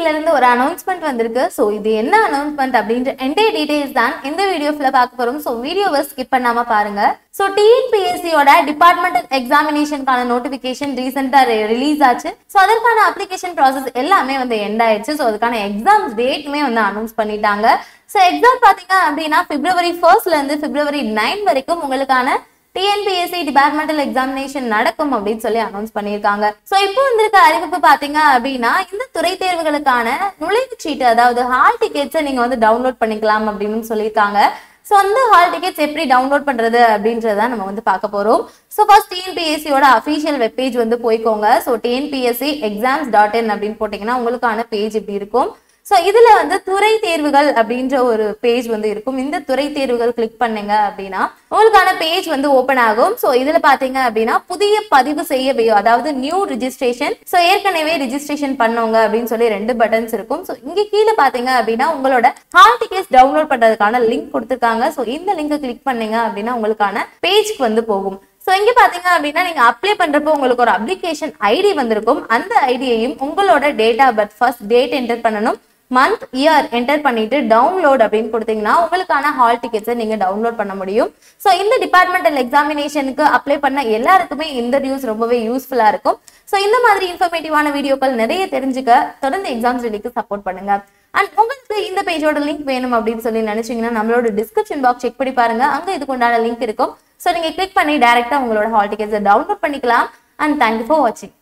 டிஎன்பிஎஸ்சில இருந்து ஒரு அனௌன்ஸ்மெண்ட் வந்திருக்கு ஸோ இது என்ன அனௌன்ஸ்மெண்ட் அப்படின்ற என்டையர் டீடைல்ஸ் தான் இந்த வீடியோவில் பார்க்க போறோம் ஸோ வீடியோவை ஸ்கிப் பண்ணாம பாருங்க ஸோ டிஎன்பிஎஸ்சியோட டிபார்ட்மெண்டல் எக்ஸாமினேஷனுக்கான நோட்டிஃபிகேஷன் ரீசெண்டாக ரிலீஸ் ஆச்சு ஸோ அதற்கான அப்ளிகேஷன் ப்ராசஸ் எல்லாமே வந்து எண்ட் ஆயிடுச்சு ஸோ அதுக்கான எக்ஸாம்ஸ் டேட்டுமே வந்து அனௌன்ஸ் பண்ணிட்டாங்க ஸோ எக்ஸாம் பார்த்தீங்க அப்படின்னா பிப்ரவரி ஃபர்ஸ்ட்ல இருந்து பிப்ரவரி நைன் வரைக்கும் உங்களுக்கான டிஎன்பிஎஸ்சி டிபார்ட்மெண்டல் எக்ஸாமினேஷன் நடக்கும் அப்படின்னு சொல்லி அனௌன்ஸ் பண்ணியிருக்காங்க ஸோ இப்போ வந்திருக்க அறிவிப்பு பார்த்தீங்க அப்படின்னா இந்த துறை தேர்வுகளுக்கான நுழைவுச் சீட்டு அதாவது ஹால் டிக்கெட்ஸை நீங்கள் வந்து டவுன்லோட் பண்ணிக்கலாம் அப்படின்னு சொல்லியிருக்காங்க ஸோ அந்த ஹால் டிக்கெட்ஸ் எப்படி டவுன்லோட் பண்றது அப்படின்றத நம்ம வந்து பார்க்க போறோம் ஸோ ஃபர்ஸ்ட் டிஎன்பிஎஸ்சியோட அஃபீஷியல் வெப்பேஜ் வந்து போய்க்கோங்க so TNPSC exams dot in அப்படின்னு போட்டிங்கன்னா உங்களுக்கான பேஜ் இப்படி இருக்கும் ஸோ இதுல வந்து துறை தேர்வுகள் அப்படின்ற ஒரு பேஜ் வந்து இருக்கும் இந்த துறை தேர்வுகள் கிளிக் பண்ணீங்க அப்படின்னா உங்களுக்கான பேஜ் வந்து ஓப்பன் ஆகும் ஸோ இதுல பாத்தீங்க அப்படின்னா புதிய பதிவு செய்ய வே- அதாவது நியூ ரிஜிஸ்ட்ரேஷன் ஸோ ஏற்கனவே ரிஜிஸ்ட்ரேஷன் பண்ணவங்க அப்படின்னு சொல்லி ரெண்டு பட்டன்ஸ் இருக்கும் ஸோ இங்க கீழே பாத்தீங்க அப்படின்னா உங்களோட ஹால் டிக்கெட்ஸ் டவுன்லோட் பண்றதுக்கான லிங்க் கொடுத்துருக்காங்க ஸோ இந்த லிங்கை கிளிக் பண்ணீங்க அப்படின்னா உங்களுக்கான பேஜ்க்கு வந்து போகும் ஸோ இங்க பாத்தீங்க அப்படின்னா நீங்க அப்ளை பண்றப்போ உங்களுக்கு ஒரு அப்ளிகேஷன் ஐடி வந்திருக்கும் அந்த ஐடியையும் உங்களோட date of birth first date enter பண்ணணும் மந்த் இயர் என்டர் பண்ணிட்டு டவுன்லோட் அப்படின்னு கொடுத்தீங்கன்னா உங்களுக்கான ஹால் டிக்கெட்ஸை நீங்க டவுன்லோட் பண்ண முடியும் ஸோ இந்த டிபார்ட்மெண்டல் எக்ஸாமினேஷனுக்கு அப்ளை பண்ண எல்லாருக்குமே இந்த நியூஸ் ரொம்பவே யூஸ்ஃபுல்லா இருக்கும் ஸோ இந்த மாதிரி இன்ஃபர்மேட்டிவான வீடியோக்கள் நிறைய தெரிஞ்சுக்க தொடர்ந்து எக்ஸாம்ஸ் ரெடிக்கு சப்போர்ட் பண்ணுங்க அண்ட் உங்களுக்கு இந்த பேஜோட லிங்க் வேணும் அப்படின்னு சொல்லி நினைச்சீங்கன்னா நம்மளோட டிஸ்கிரிப்ஷன் பாக்ஸ் செக் பண்ணி பாருங்க அங்க இதுக்கு உண்டான லிங்க் இருக்கும் ஸோ நீங்க கிளிக் பண்ணி டைரக்டா உங்களோட ஹால் டிக்கெட்ஸை டவுன்லோட் பண்ணிக்கலாம் அண்ட் தேங்க்யூ ஃபார் வாட்சிங்